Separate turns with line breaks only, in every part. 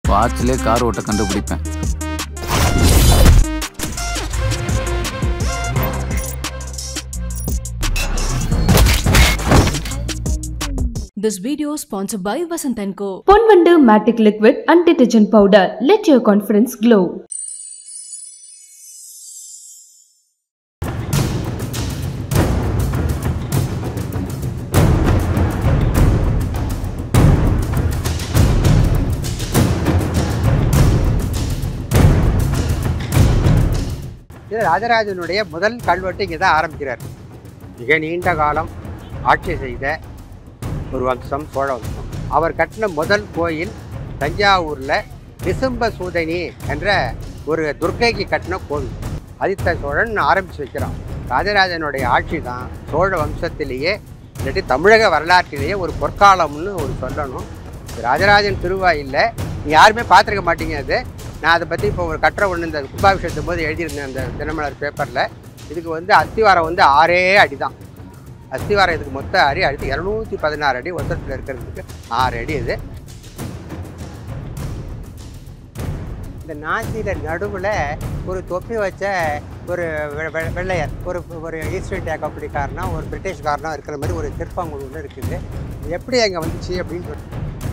வாட்ச்லேயே car ஓட்ட கண்டுபிடிப்பேன்
This video is sponsored by Vasant & Co.
Ponvandu matic liquid and detergent powder let your confidence glow
இது ராஜராஜனுடைய முதல் கல்வெட்டு இங்கே தான் ஆரம்பிக்கிறார் மிக நீண்ட காலம் ஆட்சி செய்த ஒரு வம்சம் சோழ வம்சம் அவர் கட்டின முதல் கோயில் தஞ்சாவூரில் நிசும்ப சூதனி என்ற ஒரு துர்க்கைக்கு கட்டின கோவில் ஆதித்த சோழன் ஆரம்பித்து வைக்கிறான் ராஜராஜனுடைய ஆட்சி தான் சோழ வம்சத்திலேயே இல்லாட்டி தமிழக வரலாற்றிலேயே ஒரு பொற்காலம்னு ஒரு சொல்லணும் இது ராஜராஜன் திருவாயில் நீங்கள் யாருமே பார்த்துருக்க மாட்டீங்க அது நான் அதை பற்றி இப்போ ஒரு கட்டுரை ஒன்று இந்த கும்பாபிஷேகத்தும் போது எழுதியிருந்தேன் அந்த தினமலர் பேப்பரில் இதுக்கு வந்து அஸ்திவாரம் வந்து ஆறே அடி தான் அஸ்திவாரம் இதுக்கு மொத்த அடி அடுத்து இரநூத்தி பதினாறு அடி ஒத்தத்தில் இருக்கிறதுக்கு ஆறு அடி இது இந்த நாசியில் நடுவில் ஒரு தொப்பி வச்ச ஒரு வெ- வெ- வெள்ளையர் ஒரு ஒரு ஈஸ்ட் இந்தியா கம்பெனிக்காரனா ஒரு பிரிட்டிஷ்காரனா இருக்கிற மாதிரி ஒரு சிற்பம் ஒன்று இருக்குது இது எப்படி அங்கே வந்துச்சு அப்படின்னு சொல்லி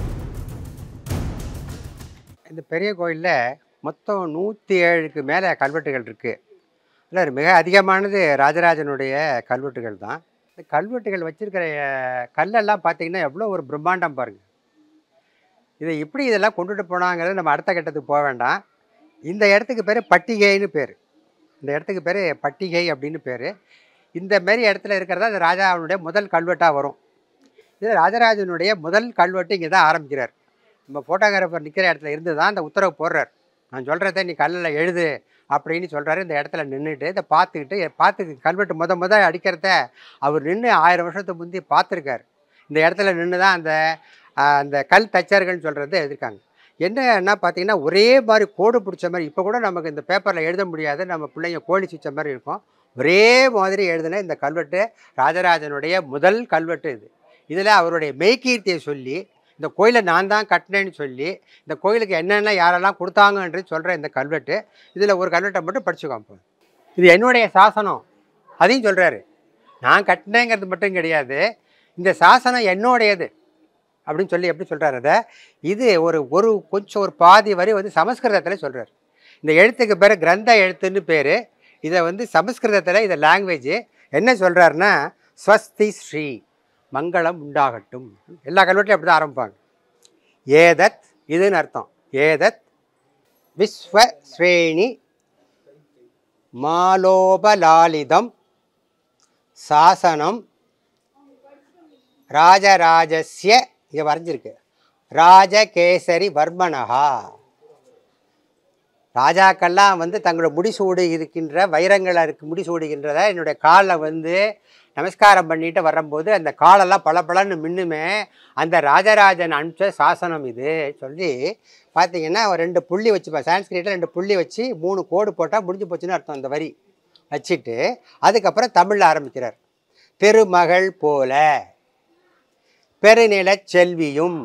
இந்த பெரிய கோயிலில் மொத்தம் நூற்றி ஏழுக்கு மேலே கல்வெட்டுகள் இருக்குது இல்லை மிக அதிகமானது ராஜராஜனுடைய கல்வெட்டுகள் தான் இந்த கல்வெட்டுகள் வச்சிருக்கிற அஹ், கல்லெல்லாம் பார்த்தீங்கன்னா எவ்வளோ ஒரு பிரம்மாண்டம் பாருங்கள் இதை எப்படி இதெல்லாம் கொண்டுட்டு போனாங்கிறது நம்ம அடுத்த கட்டத்துக்கு போக வேண்டாம் இந்த இடத்துக்கு பேர் பட்டிகைன்னு பேர் இந்த இடத்துக்கு பேர் பட்டிகை அப்படின்னு பேர் இந்த மாரி இடத்துல இருக்கிறதா இந்த ராஜாவினுடைய முதல் கல்வெட்டாக வரும் இது ராஜராஜனுடைய முதல் கல்வெட்டு இங்கே தான் ஆரம்பிக்கிறார் நம்ம ஃபோட்டோகிராஃபர் நிற்கிற இடத்துல இருந்து தான் அந்த உத்தரவு போடுறார் நான் சொல்கிறத நீ கல்லில் எழுது அப்படின்னு சொல்கிறாரு இந்த இடத்துல நின்றுட்டு இதை பார்த்துக்கிட்டு பார்த்து கல்வெட்டு முத முத அடிக்கிறத அவர் நின்று ஆயிரம் வருஷத்துக்கு முந்தி பார்த்துருக்காரு இந்த இடத்துல நின்று தான் அந்த ஆஹ், அந்த கல் தச்சர்கள்னு சொல்கிறத எழுதிருக்காங்க என்னன்னா பார்த்தீங்கன்னா ஒரே மாதிரி கோடு பிடிச்ச மாதிரி இப்போ கூட நமக்கு இந்த பேப்பரில் எழுத முடியாது நம்ம பிள்ளைங்க கோழி சிச்ச மாதிரி இருக்கும் ஒரே மாதிரி எழுதின இந்த கல்வெட்டு ராஜராஜனுடைய முதல் கல்வெட்டு இது இதில் அவருடைய மெய்கீர்த்தியை சொல்லி இந்த கோயிலை நான் தான் கட்டினேன்னு சொல்லி இந்த கோயிலுக்கு என்னென்ன யாரெல்லாம் கொடுத்தாங்கன்றது சொல்கிற இந்த கல்வெட்டு இதில் ஒரு கல்வெட்டை மட்டும் படிச்சுக்கோங்க இது என்னுடைய சாசனம் அதையும் சொல்கிறாரு நான் கட்டினேங்கிறது மட்டும் கிடையாது இந்த சாசனம் என்னுடையது அப்படின்னு சொல்லி எப்படி சொல்கிறாரு அதை இது ஒரு ஒரு கொஞ்சம் ஒரு பாதி வரி வந்து சமஸ்கிருதத்தில் சொல்கிறார் இந்த எழுத்துக்கு பேர் கிரந்த எழுத்துன்னு பேர் இதை வந்து சமஸ்கிருதத்தில் இதை லாங்குவேஜ் என்ன சொல்கிறாருன்னா ஸ்வஸ்தி ஸ்ரீ மங்களம் உண்டாகட்டும் எல்லா கல்வெட்டிலும் அப்படி தான் ஆரம்பிப்பாங்க ஏதத் இதுன்னு அர்த்தம் ஏதத் விஸ்வ ஸ்ரேணி மாலோபலாலிதம் சாசனம் ராஜராஜஸ்ய இங்கே வரைஞ்சிருக்கு ராஜகேசரி வர்மனஹா ராஜாக்கள்லாம் வந்து தங்களோட முடிசூடி இருக்கின்ற வைரங்களை இருக்கு முடிசூடுகின்றத என்னுடைய காலில் வந்து நமஸ்காரம் பண்ணிட்டு வரும்போது அந்த காலெல்லாம் பளபளன்னு மின்னுமே அந்த ராஜராஜன் அனுப்பிச்ச சாசனம் இது சொல்லி பார்த்தீங்கன்னா ஒரு ரெண்டு புள்ளி வச்சுப்பேன் சான்ஸ்கிரிட்டில் ரெண்டு புள்ளி வச்சு மூணு கோடு போட்டால் முடிஞ்சு போச்சுன்னு அர்த்தம் அந்த வரி வச்சுட்டு அதுக்கப்புறம் தமிழில் ஆரம்பிக்கிறார் திருமகள் போல பெருநிலச் செல்வியும்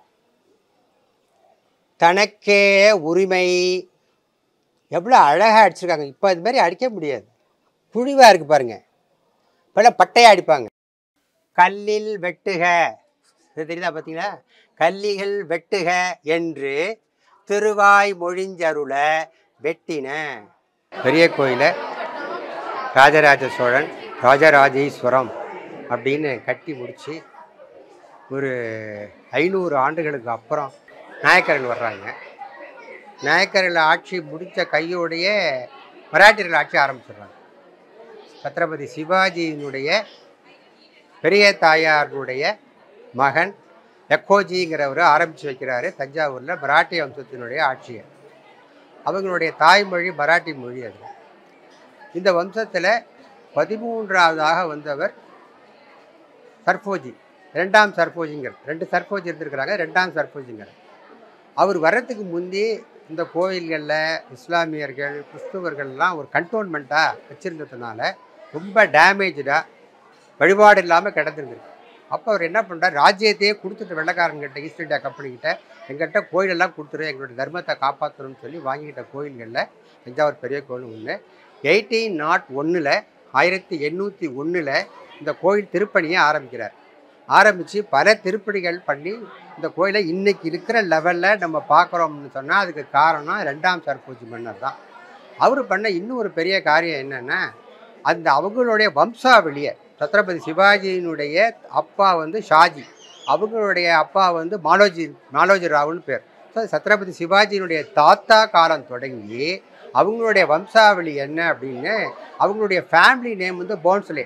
தனக்கே உரிமை எவ்வளோ அழகாக அடிச்சிருக்காங்க இப்போ அது மாதிரி அடிக்க முடியாது குழிவாக இருக்குது பாருங்க இப்போல்லாம் பட்டையாக அடிப்பாங்க கல்லில் வெட்டுக இது தெரியுதா பார்த்தீங்களா கல்லிகள் வெட்டுக என்று திருவாய் மொழிஞ்சருள வெட்டின பெரிய கோயிலை ராஜராஜ சோழன் ராஜராஜேஸ்வரம் அப்படின்னு கட்டி முடித்து ஒரு ஐநூறு ஆண்டுகளுக்கு அப்புறம் நாயக்கர்கள் வர்றாங்க நாயக்கர்கள் ஆட்சி முடித்த கையோடையே மராட்டியர்கள் ஆட்சி ஆரம்பிச்சிடுறாங்க சத்ரபதி சிவாஜியினுடைய பெரிய தாயாருடைய மகன் எக்கோஜிங்கிறவர் ஆரம்பித்து வைக்கிறாரு தஞ்சாவூரில் மராட்டிய வம்சத்தினுடைய ஆட்சியை அவங்களுடைய தாய்மொழி மராட்டி மொழி அது இந்த வம்சத்தில் பதிமூன்றாவதாக வந்தவர் சர்போஜி ரெண்டாம் சர்போஜிங்கிறது ரெண்டு சர்போஜி இருந்திருக்கிறாங்க ரெண்டாம் சர்போஜிங்கிற அவர் வர்றதுக்கு முந்தி இந்த கோயில்களில் இஸ்லாமியர்கள் கிறிஸ்துவர்கள்லாம் ஒரு கண்டோன்மெண்ட்டாக வச்சுருந்ததுனால ரொம்ப டேமேஜாக வழிபாடு இல்லாமல் கிடந்திருக்கு அப்போ அவர் என்ன பண்ணுறார் ராஜ்யத்தையே கொடுத்துட்டு வெள்ளக்காரங்கிட்ட ஈஸ்ட் இந்தியா கம்பெனிக்கிட்ட எங்கிட்ட கோயிலெல்லாம் கொடுத்துரு எங்களுடைய தர்மத்தை காப்பாற்றணும்னு சொல்லி வாங்கிக்கிட்ட கோயில்களில் தஞ்சாவூர் பெரிய கோயில் ஒன்று எயிட்டீன் நாட் ஒன்றில் ஆயிரத்தி எண்ணூற்றி ஒன்றில் இந்த கோயில் திருப்பணியை ஆரம்பிக்கிறார் ஆரம்பித்து பல திருப்பணிகள் பண்ணி இந்த கோயிலை இன்னைக்கு இருக்கிற லெவலில் நம்ம பார்க்குறோம்னு சொன்னால் அதுக்கு காரணம் ரெண்டாம் சர்பூஜி மன்னர் தான் அவர் பண்ண இன்னும் ஒரு பெரிய காரியம் என்னென்னா அந்த அவங்களுடைய வம்சாவளியை சத்ரபதி சிவாஜியினுடைய அப்பா வந்து ஷாஜி அவங்களுடைய அப்பா வந்து மாலோஜி மாலோஜி ராவுன்னு பேர் ஸோ சத்ரபதி சிவாஜியினுடைய தாத்தா காலம் தொடங்கி அவங்களுடைய வம்சாவளி என்ன அப்படின்னு அவங்களுடைய ஃபேமிலி நேம் வந்து போன்ஸ்லே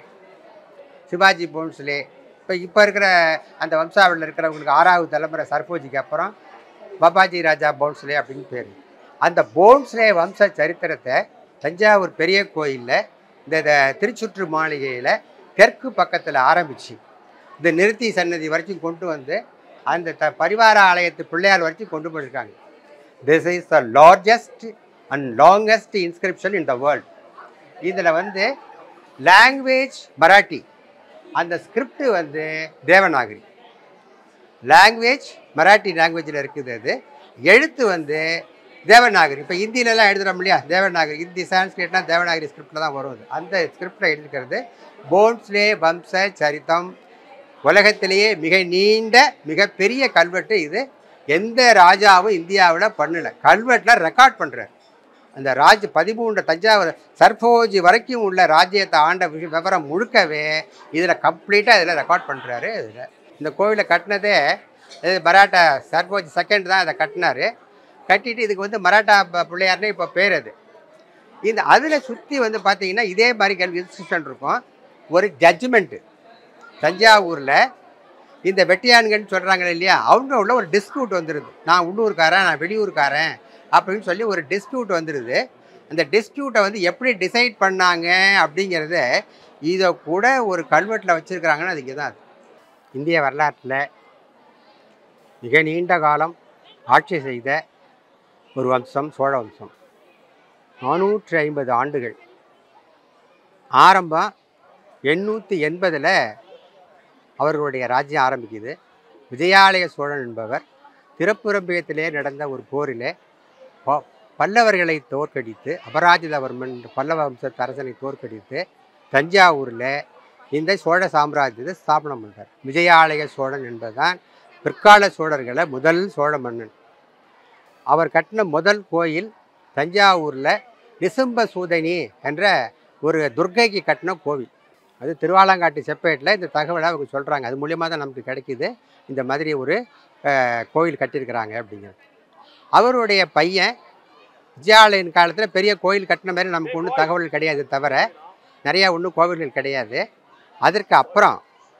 சிவாஜி போன்ஸ்லே இப்போ இப்போ இருக்கிற அந்த வம்சாவளியில் இருக்கிறவங்களுக்கு ஆறாவது தலைமுறை சர்போஜிக்கு அப்புறம் பாபாஜி ராஜா போன்ஸ்லே அப்படின்னு பேர் அந்த போன்ஸ்லே வம்ச சரித்திரத்தை தஞ்சாவூர் பெரிய கோயிலில் இந்த இந்த திருச்சுற்று மாளிகையில் தெற்கு பக்கத்தில் ஆரம்பித்து இந்த நிறுத்தி சன்னதி வரைக்கும் கொண்டு வந்து அந்த த பரிவார ஆலயத்து பிள்ளையார் வரைக்கும் கொண்டு போயிருக்காங்க this is the largest and longest inscription in the world இதில் வந்து லாங்குவேஜ் மராட்டி அந்த ஸ்கிரிப்ட் வந்து தேவநாகரி லாங்குவேஜ் மராட்டி லாங்குவேஜில் இருக்குது அது எழுத்து வந்து தேவநாகரி இப்போ ஹிந்திலலாம் எழுதுகிறோம் இல்லையா தேவநாகரி ஹிந்தி சான்ஸ்கிரிட்னா தேவநாகரி ஸ்கிரிப்டில் தான் வரும் அது அந்த ஸ்கிரிப்டில் எழுதிக்கிறது போன்ஸ்லே வம்ச சரித்தம் உலகத்திலேயே மிக நீண்ட மிகப்பெரிய கல்வெட்டு இது எந்த ராஜாவும் இந்தியாவில் பண்ணலை கல்வெட்டில் ரெக்கார்ட் பண்ணுறாரு அந்த ராஜ் பதிமூன்று தஞ்சாவூர் சர்போஜி வரைக்கும் உள்ள ராஜ்யத்தை ஆண்ட வி- விவரம் முழுக்கவே இதில் கம்ப்ளீட்டாக இதில் ரெக்கார்ட் பண்ணுறாரு இதில் இந்த கோவிலை கட்டினதே இது மராட்டா சர்போஜி செகண்ட் தான் அதை கட்டினாரு கட்டிட்டு இதுக்கு வந்து மராட்டா ப- பிள்ளையார்னு இப்போ பேர் அது இந்த அதில் சுற்றி வந்து பார்த்தீங்கன்னா இதே மாதிரி கல்வி இன்ஸ்டியூஷன் இருக்கும் ஒரு ஜட்ஜ்மெண்ட்டு தஞ்சாவூரில் இந்த வெட்டியான்கன்னு சொல்கிறாங்க இல்லையா அவங்க உள்ள ஒரு டிஸ்பியூட் வந்துடுது நான் உள்ளூர்காரன் நான் வெளியூர்காரன் அப்படின்னு சொல்லி ஒரு டிஸ்பியூட் வந்துடுது அந்த டிஸ்பியூட்டை வந்து எப்படி டிசைட் பண்ணாங்க அப்படிங்கிறத இதை கூட ஒரு கல்வெட்டில் வச்சுருக்கிறாங்கன்னு அது இங்கே தான் அது. இந்திய வரலாற்றில் மிக நீண்ட காலம் ஆட்சி செய்த ஒரு வம்சம் சோழ வம்சம் நானூற்றி ஐம்பது ஆண்டுகள் ஆரம்பம் எண்ணூற்றி எண்பதில் அவர்களுடைய ராஜ்யம் ஆரம்பிக்குது விஜயாலய சோழன் என்பவர் திருப்புரம்பியத்திலே நடந்த ஒரு போரிலே ப- பல்லவர்களை தோற்கடித்து அபராஜிதவர்மன் என்ற பல்லவ வம்சத்து அரசனை தோற்கடித்து தஞ்சாவூரில் இந்த சோழ சாம்ராஜ்யத்தை ஸ்தாபனம் பண்ணுறார் விஜயாலய சோழன் என்பதுதான் பிற்கால சோழர்களை முதல் சோழ மன்னன் அவர் கட்டின முதல் கோயில் தஞ்சாவூரில் நிசும்ப சூதனி என்ற ஒரு துர்க்கைக்கு கட்டின கோவில் அது திருவாலங்காட்டு செப்பேட்டில் இந்த தகவலை அவங்க சொல்கிறாங்க அது மூலியமாக தான் நமக்கு கிடைக்குது இந்த மாதிரி ஒரு அஹ், கோயில் கட்டியிருக்கிறாங்க அப்படிங்கிறது அவருடைய பையன் விஜயாலயன் காலத்தில் பெரிய கோயில் கட்டின மாதிரி நமக்கு ஒன்றும் தகவல் கிடையாது தவிர நிறையா ஒன்றும் கோவில்கள் கிடையாது அதற்கு அப்புறம்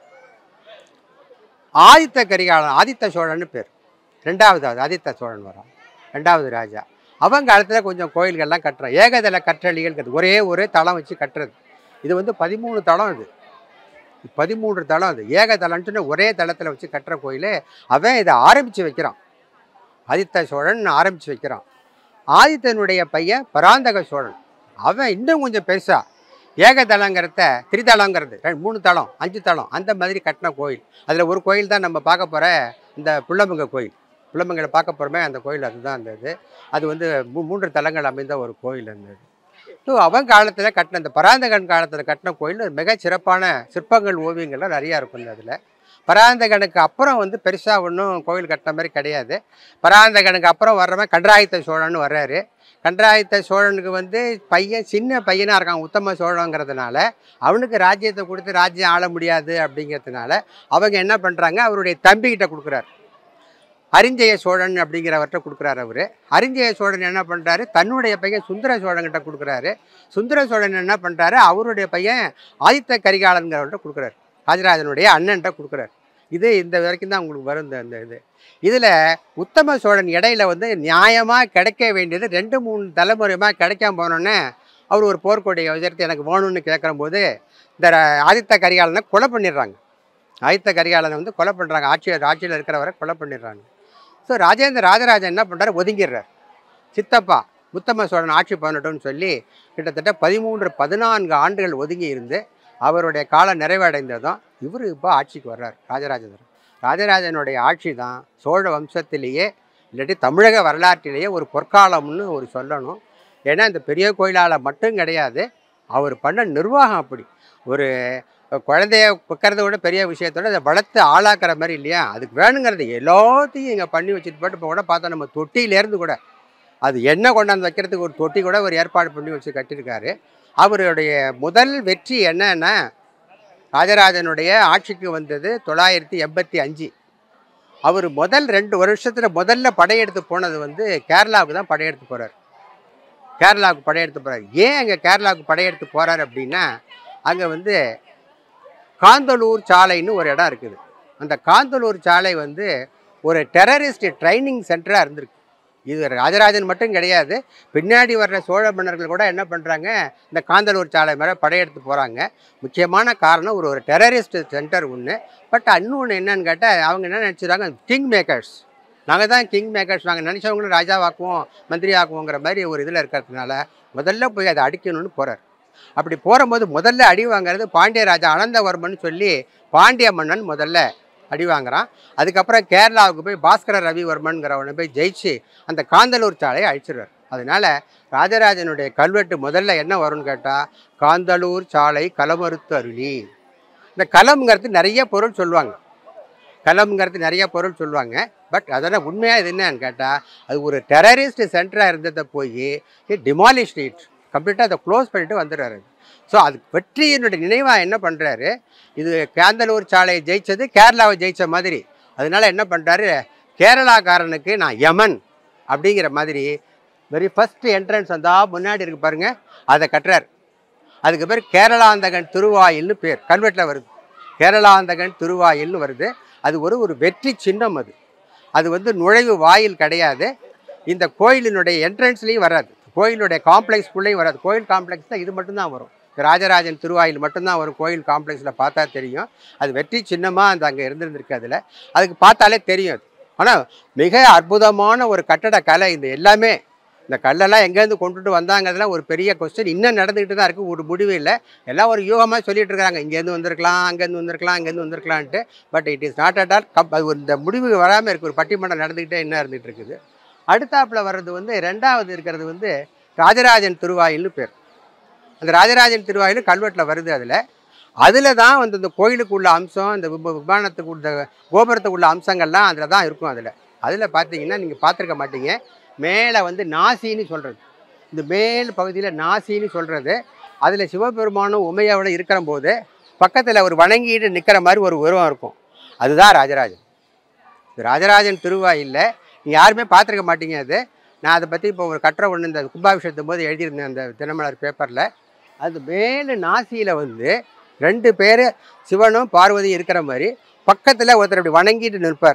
ஆதித்த கரிகாலன் ஆதித்த சோழன்னு பேர் ரெண்டாவது அது ஆதித்த சோழன் வரான் ரெண்டாவது ராஜா அவங்க காலத்தில் கொஞ்சம் கோயில்கள்லாம் கட்டுறோம் ஏகதள கற்றளிகள் ஒரே ஒரு தளம் வச்சு கட்டுறது இது வந்து பதிமூணு தளம் இது பதிமூன்று தளம் அது ஏகதளம்னு ஒரே தளத்தில் வச்சு கட்டுற கோயில் அவன் இதை ஆரம்பித்து வைக்கிறான் ஆதித்த சோழன் ஆரம்பித்து வைக்கிறான் ஆதித்தனுடைய பையன் பராந்தக சோழன் அவன் இன்னும் கொஞ்சம் பெருசாக ஏகதளங்கிறத திரிதளங்கிறது ரெண்டு மூணு தளம் அஞ்சு தளம் அந்த மாதிரி கட்டின கோயில் அதில் ஒரு கோயில் தான் நம்ம பார்க்க போகிற இந்த புள்ளமங்க கோயில் புள்ளமங்களை பார்க்க போகிறோமே அந்த கோயில் அதுதான் அந்த இது அது வந்து மூ- மூன்று தலங்கள் அமைந்த ஒரு கோயில் அந்த இது ஸோ அவன் காலத்தில் கட்டின இந்த பராந்தகன் காலத்தில் கட்டின கோயில் மிக சிறப்பான சிற்பங்கள் ஓவியங்கள்லாம் நிறையா இருக்கும் இந்த அதில் பராந்தகனுக்கு அப்புறம் வந்து பெருசாக ஒன்றும் கோயில் கட்டின மாதிரி கிடையாது பராந்தகனுக்கு அப்புறம் வர்றவன் கண்டராயத்த சோழன் வர்றாரு கண்டராயத்த சோழனுக்கு வந்து பையன் சின்ன பையனாக இருக்கான் உத்தம சோழங்கிறதுனால அவனுக்கு ராஜ்யத்தை கொடுத்து ராஜ்யம் ஆள முடியாது அப்படிங்கிறதுனால அவங்க என்ன பண்ணுறாங்க அவருடைய தம்பிக்கிட்ட கொடுக்குறாரு அரிஞ்சய சோழன் அப்படிங்கிறவர்கிட்ட கொடுக்குறாரு அவர் அரிஞ்சய சோழன் என்ன பண்ணுறாரு தன்னுடைய பையன் சுந்தர சோழன்கிட்ட கொடுக்குறாரு சுந்தர சோழன் என்ன பண்ணுறாரு அவருடைய பையன் ஆதித்த கரிகாலன்கிறவர்கிட்ட கொடுக்குறாரு ராஜராஜனுடைய அண்ணன்ட்ட கொடுக்குறாரு இது இந்த வரைக்கும் தான் உங்களுக்கு வரும் இந்த இந்த இது இதில் உத்தம சோழன் இடையில வந்து நியாயமாக கிடைக்க வேண்டியது ரெண்டு மூணு தலைமுறையுமாக கிடைக்காம போனோன்னே அவர் ஒரு போர்க்கொடியை உயர்த்தி எனக்கு வேணும்னு கேட்குறம்போது இந்த ர- ஆதித்த கரிகாலனை கொலை பண்ணிடுறாங்க ஆதித்த கரிகாலனை வந்து கொலை பண்ணுறாங்க ஆட்சியர் ஆட்சியில் இருக்கிறவரை கொலை பண்ணிடுறாங்க ஸோ ராஜேந்திர ராஜராஜன் என்ன பண்ணுறாரு ஒதுங்கிடுறார் சித்தப்பா உத்தம சோழன் ஆட்சி பண்ணட்டும்னு சொல்லி கிட்டத்தட்ட பதிமூன்று பதினான்கு ஆண்டுகள் ஒதுங்கி இருந்து அவருடைய காலம் நிறைவடைந்ததும் இவர் இப்போ ஆட்சிக்கு வர்றார் ராஜராஜேந்திரன் ராஜராஜனுடைய ஆட்சி தான் சோழ வம்சத்திலேயே இல்லாட்டி தமிழக வரலாற்றிலேயே ஒரு பொற்காலம்னு ஒரு சொல்லணும் ஏன்னா இந்த பெரிய கோயிலால் மட்டும் கிடையாது அவர் பண்ண நிர்வாகம் அப்படி ஒரு குழந்தைய வைக்கிறத விட பெரிய விஷயத்தோட அதை வளர்த்து ஆளாக்குற மாதிரி இல்லையா அதுக்கு வேணுங்கிறது எல்லாத்தையும் இங்கே பண்ணி வச்சுட்டு போட்டு இப்போ கூட பார்த்தா நம்ம தொட்டியிலேருந்து கூட அது எண்ணெய் கொண்டாந்து வைக்கிறதுக்கு ஒரு தொட்டி கூட ஒரு ஏற்பாடு பண்ணி வச்சு கட்டியிருக்காரு அவருடைய முதல் வெற்றி என்னன்னா ராஜராஜனுடைய ஆட்சிக்கு வந்தது தொள்ளாயிரத்தி எண்பத்தி அஞ்சு அவர் முதல் ரெண்டு வருஷத்தில் முதல்ல படையெடுத்து போனது வந்து கேரளாவுக்கு தான் படையெடுத்து போகிறார் கேரளாவுக்கு படையெடுத்து போகிறார் ஏன் அங்கே கேரளாவுக்கு படையெடுத்து போகிறார் அப்படின்னா அங்கே வந்து காந்தலூர் சாலைன்னு ஒரு இடம் இருக்குது அந்த காந்தலூர் சாலை வந்து ஒரு டெரரிஸ்ட் ட்ரைனிங் சென்டராக இருந்திருக்கு இது ராஜராஜன் மட்டும் கிடையாது பின்னாடி வர்ற சோழ மன்னர்கள் கூட என்ன பண்ணுறாங்க இந்த காந்தலூர் சாலை மேலே படையெடுத்து போகிறாங்க முக்கியமான காரணம் ஒரு ஒரு டெரரிஸ்ட் சென்டர் ஒன்று பட் இன்னொன்று என்னன்னு கேட்டால் அவங்க என்ன நினச்சிடுறாங்க கிங் மேக்கர்ஸ் நாங்கள் தான் கிங் மேக்கர்ஸ் நாங்கள் நினச்சவங்களும் ராஜாவாக்குவோம் மந்திரி ஆக்குவோங்கிற மாதிரி ஒரு இதில் இருக்கிறதுனால முதல்ல போய் அதை அடிக்கணும்னு போகிறார் அப்படி போகும்போது முதல்ல அடி வாங்குறது பாண்டிய ராஜா அனந்தவர்மன் சொல்லி பாண்டிய மன்னன் முதல்ல அடி வாங்குறான் அதுக்கப்புறம் கேரளாவுக்கு போய் பாஸ்கர ரவிவர்மன்கிறவனை போய் ஜெயிச்சு அந்த காந்தலூர் சாலையை அழிச்சிடுறார் அதனால ராஜராஜனுடைய கல்வெட்டு முதல்ல என்ன வரும்னு கேட்டால் காந்தலூர் சாலை கலமறுத்து அருளி இந்த கலம்ங்கிறது நிறைய பொருள் சொல்லுவாங்க கலம்ங்கிறது நிறைய பொருள் சொல்லுவாங்க பட் அதெல்லாம் உண்மையாக இது என்னன்னு கேட்டால் அது ஒரு டெரரிஸ்ட் சென்டராக இருந்ததை போய் டிமாலிஷ் இட் கம்ப்ளீட்டாக அதை க்ளோஸ் பண்ணிட்டு வந்துடுறாரு ஸோ அது வெற்றியினுடைய நினைவாக என்ன பண்ணுறாரு இது காந்தலூர் சாலையை ஜெயிச்சது கேரளாவை ஜெயிச்ச மாதிரி அதனால என்ன பண்ணுறாரு கேரளாக்காரனுக்கு நான் யமன் அப்படிங்கிற மாதிரி வெரி ஃபர்ஸ்ட் என்ட்ரன்ஸ் வந்தா முன்னாடி இருக்கு பாருங்க அதை கட்டுறார் அதுக்கு பேர் கேரளாந்தகன் திருவாயில்னு பேர் கல்வெட்டில் வருது கேரளாந்தகன் திருவாயில்னு வருது அது ஒரு ஒரு வெற்றி சின்னம் அது அது வந்து நுழைவு வாயில் கிடையாது இந்த கோயிலினுடைய என்ட்ரன்ஸ்லேயும் வராது கோயிலுடைய காம்ப்ளெக்ஸ்குள்ளேயும் வராது கோயில் காம்ப்ளெக்ஸில் இது மட்டும்தான் வரும் ராஜராஜன் திருவாயில் மட்டும்தான் வரும் கோயில் காம்ப்ளெக்ஸில் பார்த்தா தெரியும் அது வெற்றி சின்னமாக அந்த அங்கே இருந்திருந்திருக்கு அதில் அதுக்கு பார்த்தாலே தெரியும் அது ஆனால் மிக அற்புதமான ஒரு கட்டட கலை இந்த எல்லாமே இந்த கல்லெல்லாம் எங்கேருந்து கொண்டுட்டு வந்தாங்கிறதுலாம் ஒரு பெரிய கொஸ்டின் இன்னும் நடந்துக்கிட்டு தான் இருக்குது ஒரு முடிவு இல்லை எல்லாம் ஒரு யூகமாக சொல்லிட்டு இருக்காங்க இங்கேருந்து வந்திருக்கலாம் அங்கேருந்து வந்திருக்கலாம் அங்கேருந்து வந்திருக்கலான்ட்டு but it is not at all கப் அது ஒரு இந்த முடிவு வராமல் இருக்குது ஒரு பட்டிமன்றம் நடந்துக்கிட்டே என்ன இருந்துகிட்டு இருக்குது அடுத்தாப்புல வர்றது வந்து ரெண்டாவது இருக்கிறது வந்து ராஜராஜன் திருவாயில்னு பேர் அந்த ராஜராஜன் திருவாயில் கல்வெட்டில் வருது அதில் அதில் தான் வந்து இந்த கோயிலுக்கு உள்ள அம்சம் இந்த விப- விமானத்துக்கு உள்ள கோபுரத்துக்கு உள்ள அம்சங்கள்லாம் அதில் தான் இருக்கும் அதில் அதில் பார்த்தீங்கன்னா நீங்கள் பார்த்துருக்க மாட்டீங்க மேலே வந்து நாசின்னு சொல்கிறது இந்த மேல் பகுதியில் நாசின்னு சொல்கிறது அதில் சிவபெருமானும் உமையோட இருக்கிற போது பக்கத்தில் ஒரு வணங்கிட்டு நிற்கிற மாதிரி ஒரு உருவம் இருக்கும் அதுதான் ராஜராஜன் இது ராஜராஜன் திருவாயில்ல நீ யாருமே பார்த்துருக்க மாட்டீங்க அது நான் அதை பற்றி இப்போ ஒரு கட்டுரை ஒன்று இந்த கும்பாபிஷேகத்தும் போது எழுதியிருந்தேன் அந்த தினமலர் பேப்பரில் அது மேலே நாசியில் வந்து ரெண்டு பேர் சிவனும் பார்வதியும் இருக்கிற மாதிரி பக்கத்தில் ஒருத்தர் அப்படி வணங்கிட்டு நிற்பார்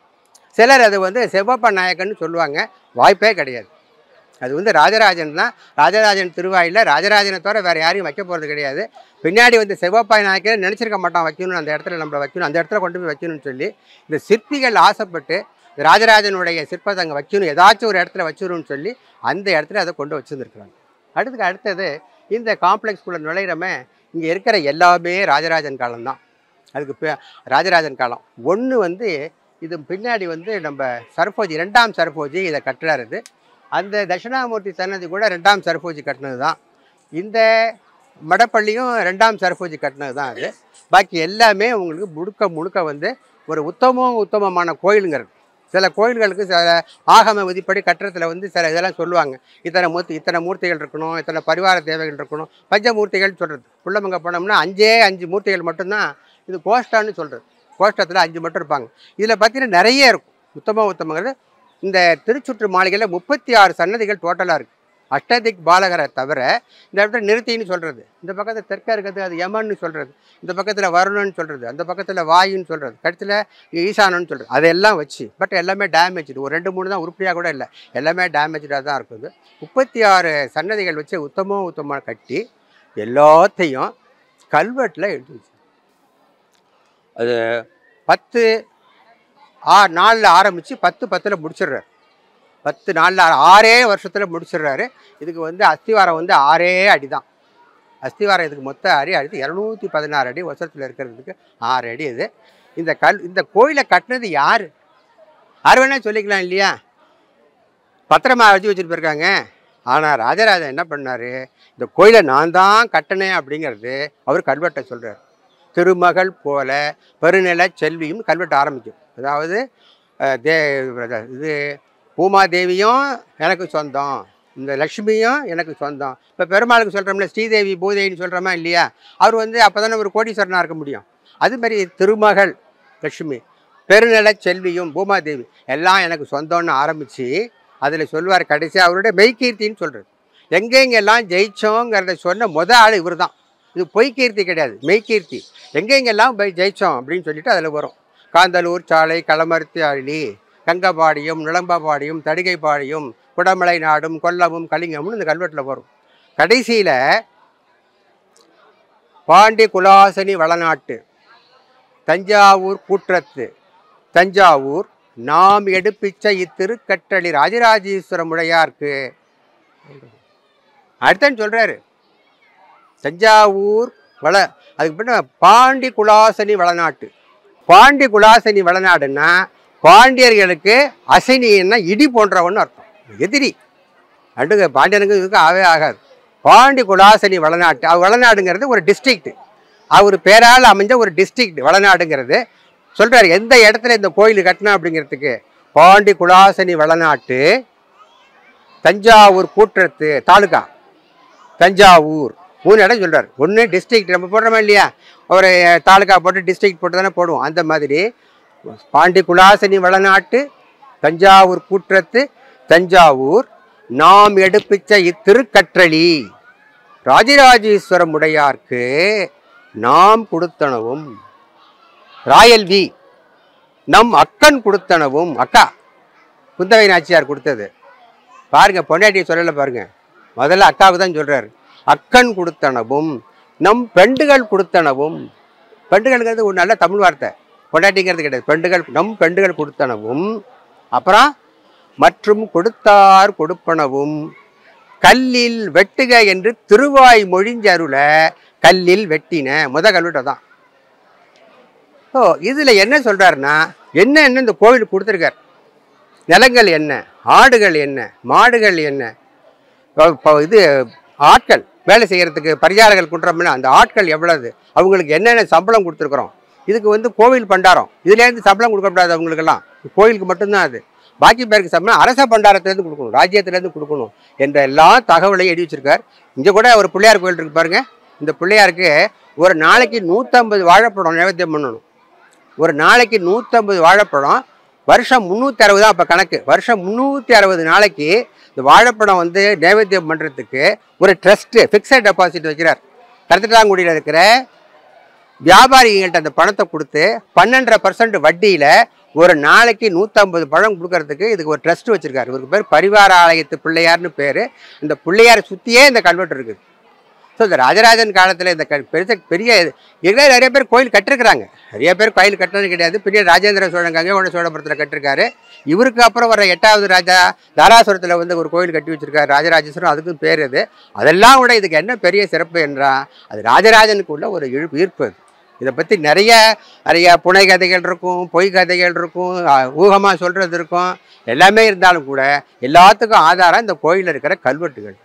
சிலர் அது வந்து செவ்வப்ப நாயக்கன்னு சொல்லுவாங்க வாய்ப்பே கிடையாது அது வந்து ராஜராஜன் தான் ராஜராஜன் திருவாயில் ராஜராஜனை தவிர வேறு யாரையும் வைக்க போகிறது கிடையாது பின்னாடி வந்து செவ்வப்பாய் நாயக்கரை நினச்சிருக்க மாட்டான் வைக்கணும் அந்த இடத்துல நம்மளை வைக்கணும் அந்த இடத்துல கொண்டு போய் வைக்கணும்னு சொல்லி இந்த சிற்பிகள் ஆசைப்பட்டு ராஜராஜனுடைய சிற்பத்தை அங்கே வைக்கணும் ஏதாச்சும் ஒரு இடத்துல வச்சிடணும்னு சொல்லி அந்த இடத்துல அதை கொண்டு வச்சுருந்துருக்குறாங்க அடுத்துக்கு அடுத்தது இந்த காம்ப்ளெக்ஸ்குள்ளே நுழையிறமே இங்கே இருக்கிற எல்லாமே ராஜராஜன் காலம்தான் அதுக்கு பே ராஜராஜன் காலம் ஒன்று வந்து இது பின்னாடி வந்து நம்ம சரபோஜி ரெண்டாம் சரபோஜி இதை கட்டுறாரு இது அந்த தட்சிணாமூர்த்தி சன்னதி கூட ரெண்டாம் சரபோஜி கட்டினது தான் இந்த மடப்பள்ளியும் ரெண்டாம் சரபோஜி கட்டினது தான் அது பாக்கி எல்லாமே உங்களுக்கு முழுக்க முழுக்க வந்து ஒரு உத்தமம் உத்தமமான கோயிலுங்கிறது சில கோயில்களுக்கு சில ஆகம விதிப்படி கட்டுறதுல வந்து சில இதெல்லாம் சொல்லுவாங்க இத்தனை மூர்த்தி இத்தனை மூர்த்திகள் இருக்கணும் இத்தனை பரிவார தேவைகள் இருக்கணும் பஞ்சமூர்த்திகள் சொல்கிறது புள்ளமங்க போனோம்னா அஞ்சே அஞ்சு மூர்த்திகள் மட்டும்தான் இது கோஷ்டான்னு சொல்கிறது கோஷ்டத்தில் அஞ்சு மட்டும் இருப்பாங்க இதில் பார்த்தீங்கன்னா நிறைய இருக்கும் உத்தம உத்தமங்கிறது இந்த திருச்சுற்று மாளிகையில் முப்பத்தி ஆறு சன்னதிகள் டோட்டலாக இருக்குது அஷ்டதிக் பாலகரை தவிர இந்த இடத்துல நிறுத்தின்னு சொல்கிறது இந்த பக்கத்தில் தெற்க இருக்கிறது அது யமன்னு சொல்கிறது இந்த பக்கத்தில் வருணன்னு சொல்கிறது அந்த பக்கத்தில் வாயுன்னு சொல்கிறது கடைசியில் ஈசானன்னு சொல்கிறது அதெல்லாம் வச்சு பட் எல்லாமே டேமேஜ் ஒரு ரெண்டு மூணு தான் உருப்படியாக கூட இல்லை எல்லாமே டேமேஜாக தான் இருக்குது முப்பத்தி ஆறு சன்னதிகள் வச்சு உத்தமோ உத்தமாக கட்டி எல்லாத்தையும் கல்வெட்டில் எழுதி வச்சு அது பத்து ஆ நாளில் ஆரம்பித்து பத்து பத்தில் முடிச்சிடுறாரு பத்து நாளில் ஆறே வருஷத்தில் முடிச்சிடுறாரு இதுக்கு வந்து அஸ்திவாரம் வந்து ஆறே அடி தான் அஸ்திவாரம் இதுக்கு மொத்த அடி அடுத்து இரநூத்தி பதினாறு அடி வருஷத்தில் இருக்கிறதுக்கு ஆறு அடி இது இந்த கல் இந்த கோயிலை கட்டினது யார் யார் வேணால் சொல்லிக்கலாம் இல்லையா பத்திரமா வச்சு வச்சுட்டு போயிருக்காங்க ஆனால் ராஜராஜன் என்ன பண்ணார் இந்த கோயிலை நான் தான் கட்டினேன் அப்படிங்கிறது அவர் கல்வெட்டை சொல்கிறார் திருமகள் போல பெருநில செல்வியும் கல்வெட்டு ஆரம்பிக்கும் அதாவது அஹ், தே இது பூமாதேவியும் எனக்கு சொந்தம் இந்த லக்ஷ்மியும் எனக்கு சொந்தம் இப்போ பெருமாளுக்கு சொல்கிறோம்ல ஸ்ரீதேவி பூதேவின்னு சொல்கிறோமா இல்லையா அவர் வந்து அப்போ தானே ஒரு கோடீஸ்வரனாக இருக்க முடியும் அது மாதிரி திருமகள் லக்ஷ்மி பெருநில செல்வியும் பூமாதேவி எல்லாம் எனக்கு சொந்தம்னு ஆரம்பித்து அதில் சொல்லுவார் கடைசி அவருடைய மெய்கீர்த்தின்னு சொல்கிறது எங்கெங்கெல்லாம் ஜெயிச்சோங்கிறத சொன்ன முத ஆள் இவர் தான் இது பொய்கீர்த்தி கிடையாது மெய்கீர்த்தி எங்கெங்கெல்லாம் போய் ஜெயிச்சோம் அப்படின்னு சொல்லிட்டு அதில் வரும் காந்தலூர் சாலை களமருத்தி அழி கங்கபாடியும் நிலம்பபாடியும் தடிகைப்பாடியும் குடமலை நாடும் கொல்லமும் கலிங்கம்னு இந்த கல்வெட்டில் வரும் கடைசியில் பாண்டி குலாசனி வளநாட்டு தஞ்சாவூர் கூற்றத்து தஞ்சாவூர் நாம் எடுப்பிச்ச இத்திருக்கட்டளி ராஜராஜேஸ்வரம் உடையார்க்கு அடுத்தன்னு சொல்றாரு தஞ்சாவூர் வள அதுக்கு பின்ன பாண்டி குலாசனி வளநாட்டு பாண்டி குலாசனி வளநாடுன்னா பாண்டியர்களுக்கு அசனின்னா இடி போன்றவன்னு அர்த்தம் எதிரி அடுங்க பாண்டியனுக்கு இதுக்கு ஆவே ஆகாது பாண்டி குலாசனி வளநாட்டு அது வளநாடுங்கிறது ஒரு டிஸ்ட்ரிக்ட் அவர் பேரால் அமைஞ்ச ஒரு டிஸ்ட்ரிக்ட் வளநாடுங்கிறது சொல்றாரு எந்த இடத்துல இந்த கோயில் கட்டினா அப்படிங்கிறதுக்கு பாண்டி குலாசனி வளநாட்டு தஞ்சாவூர் கூற்றத்து தாலுகா தஞ்சாவூர் மூணு இடம் சொல்றாரு ஒன்று டிஸ்ட்ரிக்ட் நம்ம போடுறோமா இல்லையா ஒரு தாலுகா போட்டு டிஸ்ட்ரிக்ட் போட்டு தானே போடுவோம் அந்த மாதிரி பாண்டி குலாசனி வளநாட்டு தஞ்சாவூர் கூற்றத்து தஞ்சாவூர் நாம் எடுப்பிச்ச இத்திருக்கற்றளி ராஜராஜேஸ்வரம் உடையார்க்கு நாம் கொடுத்தனவும் ராயல் வி நம் அக்கன் கொடுத்தனவும் அக்கா குந்தவை நாச்சியார் கொடுத்தது பாருங்க பொண்டாட்டியை சொல்லலை பாருங்க முதல்ல அக்காவுக்கு தான் சொல்றாரு அக்கன் கொடுத்தனவும் நம் பெண்டுகள் கொடுத்தனவும் பெண்டுகள்ங்கிறது ஒரு நல்ல தமிழ் வார்த்தை பொண்டாட்டிங்கிறது கிடையாது பெண்டுகள் நம் பெண்டுகள் கொடுத்தனவும் அப்புறம் மற்றும் கொடுத்தார் கொடுப்பனவும் கல்லில் வெட்டுக என்று திருவாய் மொழிஞ்சருள கல்லில் வெட்டின முத கல்வெட்டை தான் ஓ இதில் என்ன சொல்றாருன்னா என்ன என்ன இந்த கோவில் கொடுத்துருக்கார் நிலங்கள் என்ன ஆடுகள் என்ன மாடுகள் என்ன இப்போ- இப்போ இது ஆட்கள் வேலை செய்கிறதுக்கு பரிகாரங்கள் கொடுக்குறோம்னா அந்த ஆட்கள் எவ்வளவு அவங்களுக்கு என்னென்ன சம்பளம் கொடுத்துருக்குறோம் இதுக்கு வந்து கோவில் பண்டாரம் இதுலேருந்து சம்பளம் கொடுக்கக்கூடாது அவங்களுக்கெல்லாம் கோயிலுக்கு மட்டும்தான் அது பாக்கி பேருக்கு சம்பளம் அரச பண்டாரத்துலேருந்து கொடுக்கணும் ராஜ்யத்துலேருந்து கொடுக்கணும் என்ற எல்லா தகவலையும் எழுதி வச்சிருக்கார் இங்கே கூட ஒரு பிள்ளையார் கோயில் இருக்கு பாருங்க இந்த பிள்ளையாருக்கு ஒரு நாளைக்கு நூற்றம்பது வாழைப்பழம் நைவேத்தியம் பண்ணணும் ஒரு நாளைக்கு நூற்றம்பது வாழைப்பழம் வருஷம் முந்நூற்றி அறுபது தான் அப்போ கணக்கு வருஷம் முந்நூற்றி அறுபது நாளைக்கு இந்த வாழைப்பழம் வந்து நைவேத்தியம் பண்ணுறதுக்கு ஒரு ட்ரஸ்ட்டு ஃபிக்ஸட் டெபாசிட் வைக்கிறார் கருத்துட்டாங்குடியில் இருக்கிற வியாபாரிகள்கிட்ட அந்த பணத்தை கொடுத்து பன்னெண்டரை பர்சன்ட் வட்டியில் ஒரு நாளைக்கு நூற்றம்பது பழம் கொடுக்கறதுக்கு இதுக்கு ஒரு ட்ரஸ்ட் வச்சுருக்காரு இவருக்கு பேர் பரிவார ஆலயத்து பிள்ளையார்னு பேர் இந்த பிள்ளையாரை சுற்றியே இந்த கல்வெட்டு இருக்குது ஸோ இந்த ராஜராஜன் காலத்தில் இந்த க பெருச பெரிய இதுல நிறைய பேர் கோயில் கட்டிருக்கிறாங்க நிறைய பேர் கோயில் கட்டினது கிடையாது பெரிய ராஜேந்திர சோழன் கங்கை சோழபுரத்தில் கட்டிருக்காரு இவருக்கு அப்புறம் வர எட்டாவது ராஜா தாராசுரத்தில் வந்து ஒரு கோயில் கட்டி வச்சிருக்காரு ராஜராஜேஸ்வரம் அதுக்கும் பேர் இது அதெல்லாம் விட இதுக்கு என்ன பெரிய சிறப்பு என்றால் அது ராஜராஜனுக்கு உள்ள ஒரு இழுப்பு ஈர்ப்பு அது இதை பற்றி நிறைய நிறைய புனை கதைகள் இருக்கும் பொய் கதைகள் இருக்கும் ஊகமாக சொல்கிறது இருக்கும் எல்லாமே இருந்தாலும் கூட எல்லாத்துக்கும் ஆதாரம் இந்த கோயிலில் இருக்கிற கல்வெட்டுகள்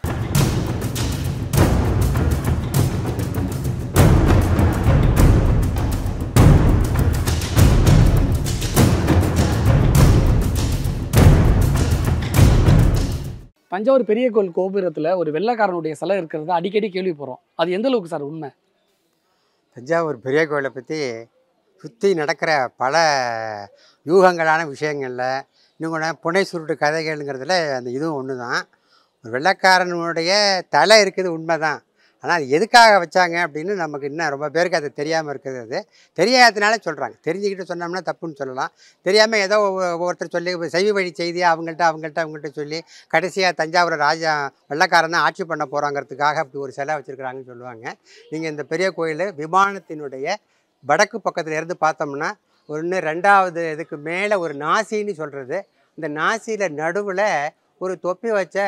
தஞ்சாவூர் பெரிய கோயில் கோபுரத்தில் ஒரு வெள்ளைக்காரனுடைய சிலை இருக்கிறது அடிக்கடி கேள்விப்படுறோம் அது எந்த அளவுக்கு சார் உண்மை
தஞ்சாவூர் பெரிய கோயிலை பற்றி சுற்றி நடக்கிற பல யூகங்களான விஷயங்களில் இன்னும் கூட புனை சுருட்டு கதைகள்ங்கிறதுல அந்த இதுவும் ஒன்று தான் ஒரு வெள்ளைக்காரனுடைய தலை இருக்குது உண்மை தான் ஆனால் அது எதுக்காக வச்சாங்க அப்படின்னு நமக்கு இன்னும் ரொம்ப பேருக்கு அது தெரியாமல் இருக்குது அது தெரியாததுனால சொல்கிறாங்க தெரிஞ்சுக்கிட்டு சொன்னோம்னா தப்புன்னு சொல்லலாம் தெரியாமல் ஏதோ ஒவ்வொ- ஒவ்வொருத்தர் சொல்லி செய்தி வழி செய்தியாக அவங்கள்ட்ட அவங்கள்ட்ட அவங்கள்ட்ட சொல்லி கடைசியாக தஞ்சாவூர் ராஜா வெள்ளைக்காரன் தான் ஆட்சி பண்ண போகிறாங்கிறதுக்காக அப்படி ஒரு சிலை வச்சுருக்குறாங்கன்னு சொல்லுவாங்க நீங்கள் இந்த பெரிய கோயில் விமானத்தினுடைய வடக்கு பக்கத்துல இருந்து பார்த்தோம்னா ஒன்று ரெண்டாவது இதுக்கு மேலே ஒரு நாசின்னு சொல்கிறது இந்த நாசியில் நடுவில் ஒரு தொப்பி வச்ச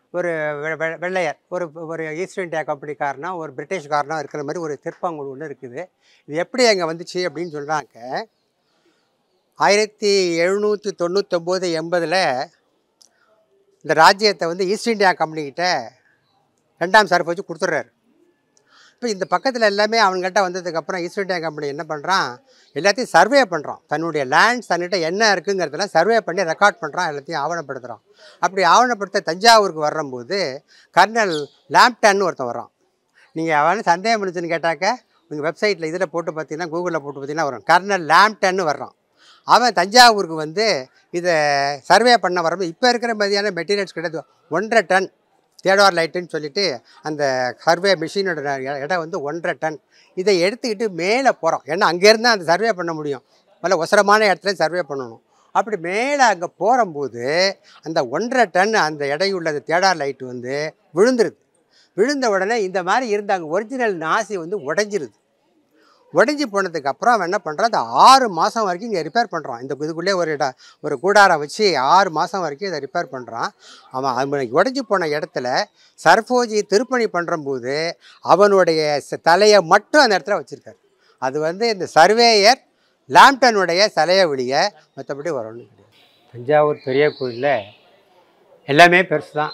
ஒரு வெ- வெ- வெள்ளையர் ஒரு ஒரு ஈஸ்ட் இந்தியா கம்பெனிக்காரனா ஒரு பிரிட்டிஷ்காரனா இருக்கிற மாதிரி ஒரு திருப்பாங்கூடு ஒன்று இருக்குது இது எப்படி அங்கே வந்துச்சு அப்படின்னு சொல்கிறாங்க ஆயிரத்தி எழுநூற்றி தொண்ணூத்தொம்போது எண்பதில் இந்த ராஜ்யத்தை வந்து ஈஸ்ட் இந்தியா கம்பெனிக்கிட்ட ரெண்டாம் சரப்பு வச்சு கொடுத்துட்றாரு இப்போ இந்த பக்கத்தில் எல்லாமே அவங்ககிட்ட வந்ததுக்கப்புறம் ஈஸ்ட் இந்தியா கம்பெனி என்ன பண்ணுறான் எல்லாத்தையும் சர்வே பண்ணுறான் தன்னுடைய லேண்ட்ஸ் தன்னிட்ட என்ன இருக்குங்கிறதெல்லாம் சர்வே பண்ணி ரெக்கார்ட் பண்ணுறான் எல்லாத்தையும் ஆவணப்படுத்துகிறான் அப்படி ஆவணப்படுத்த தஞ்சாவூருக்கு வரும்போது கர்னல் லாம்ப்டன்னு ஒருத்தன் வரான் நீங்கள் அவனு சந்தேகம் இருந்துச்சுன்னு கேட்டாக்க உங்கள் வெப்சைட்டில் இதில் போட்டு பார்த்தீங்கன்னா கூகுளில் போட்டு பார்த்தீங்கன்னா வரும் கர்னல் லாம்ப்டன்னு வர்றான் அவன் தஞ்சாவூருக்கு வந்து இதை சர்வே பண்ண வரும்போது இப்போ இருக்கிற மாதிரியான மெட்டீரியல்ஸ் கிடையாது ஒன்றரை டன் தேடார் லைட்டுன்னு சொல்லிட்டு அந்த சர்வே மிஷினோட இடம் வந்து ஒன்றரை டன் இதை எடுத்துக்கிட்டு மேலே போகிறோம் ஏன்னா அங்கேருந்து அந்த சர்வே பண்ண முடியும் நல்ல ஒசரமான இடத்துல சர்வே பண்ணணும் அப்படி மேலே அங்கே போகும்போது அந்த ஒன்றரை டன் அந்த எடையுள்ள அந்த தேடார் லைட்டு வந்து விழுந்துருது விழுந்த உடனே இந்த மாதிரி இருந்த அங்கே ஒரிஜினல் நாசி வந்து உடைஞ்சிருது உடைஞ்சி போனதுக்கு அப்புறம் அவன் என்ன பண்ணுறான் அந்த ஆறு மாதம் வரைக்கும் இங்கே ரிப்பேர் பண்ணுறான் இந்த இதுக்குள்ளே ஒரு இடம் ஒரு கூடாரம் வச்சு ஆறு மாதம் வரைக்கும் இதை ரிப்பேர் பண்ணுறான் அவன் அவனுக்கு உடைஞ்சி போன இடத்துல சர்ஃபோஜி திருப்பணி பண்ணும்போது அவனுடைய ச- தலையை மட்டும் அந்த இடத்துல வச்சுருக்காரு அது வந்து இந்த சர்வேயர் லாம்டனுடைய சிலையை வெளிய மற்றபடி வரணும் கிடையாது தஞ்சாவூர் பெரிய கோயிலில் எல்லாமே பெருசு தான்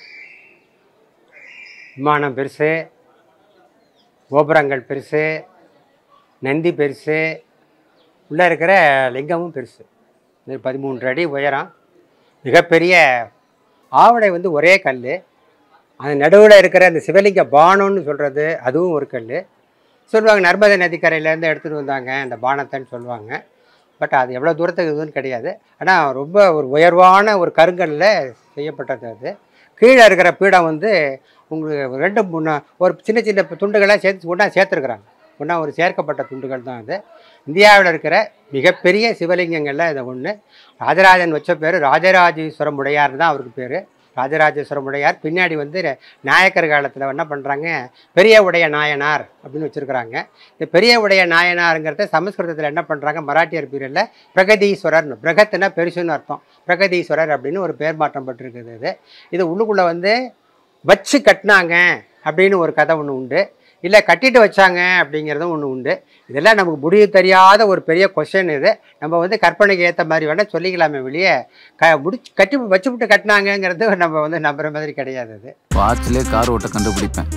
விமானம் பெருசு கோபுரங்கள் பெருசு நந்தி பெருசு உள்ளே இருக்கிற லிங்கமும் பெருசு இது பதிமூன்று அடி உயரம் மிகப்பெரிய ஆவடை வந்து ஒரே கல் அது நடுவில் இருக்கிற அந்த சிவலிங்க பானம்னு சொல்கிறது அதுவும் ஒரு கல் சொல்லுவாங்க நர்மதை நதிக்கரையிலேருந்து எடுத்துகிட்டு வந்தாங்க அந்த பானத்தைன்னு சொல்லுவாங்க பட் அது எவ்வளோ தூரத்துக்கு இதுன்னு கிடையாது ஆனால் ரொம்ப ஒரு உயர்வான ஒரு கருங்கல்ல செய்யப்பட்டது அது கீழே இருக்கிற பீடம் வந்து உங்களுக்கு ரெண்டு மூணு ஒரு சின்ன சின்ன துண்டுகளாக சேர்த்து ஒன்றா சேர்த்துருக்குறாங்க ஒன்றா ஒரு சேர்க்கப்பட்ட துண்டுகள் தான் அது இந்தியாவில் இருக்கிற மிகப்பெரிய சிவலிங்கங்களில் இது ஒன்று ராஜராஜன் வச்ச பேர் ராஜராஜேஸ்வரம் உடையார் தான் அவருக்கு பேர் ராஜராஜேஸ்வரம் உடையார் பின்னாடி வந்து நாயக்கர் காலத்தில் என்ன பண்ணுறாங்க பெரிய உடைய நாயனார் அப்படின்னு வச்சுருக்குறாங்க இந்த பெரிய உடைய நாயனாருங்கிறத சமஸ்கிருதத்தில் என்ன பண்ணுறாங்க மராட்டியர் பீரியடில் பிரகதீஸ்வரர்னு பிரகத்துனா பெருசுன்னு அர்த்தம் பிரகதீஸ்வரர் அப்படின்னு ஒரு பேர் மாற்றம் பட்டிருக்குது இது இது உள்ளுக்குள்ளே வந்து வச்சு கட்டினாங்க அப்படின்னு ஒரு கதை ஒன்று உண்டு இல்லை கட்டிட்டு வச்சாங்க அப்படிங்கிறதும் ஒன்று உண்டு இதெல்லாம் நமக்கு முடிவு தெரியாத ஒரு பெரிய கொஸ்டின் இது நம்ம வந்து கற்பனைக்கு ஏற்ற மாதிரி வேணால் சொல்லிக்கலாமே வெளியே க முடிச்சு கட்டி வச்சு விட்டு கட்டினாங்கங்கிறது நம்ம வந்து நம்புற மாதிரி கிடையாது அது
வாட்ச்லேயே கார் ஓட்ட கண்டுபிடிப்பேன்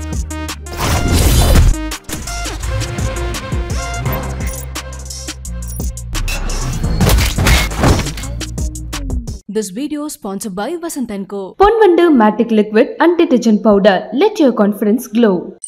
This video sponsored by Vasant & Co.
Ponvanda Matic Liquid and Detergent Powder. Let your confidence glow.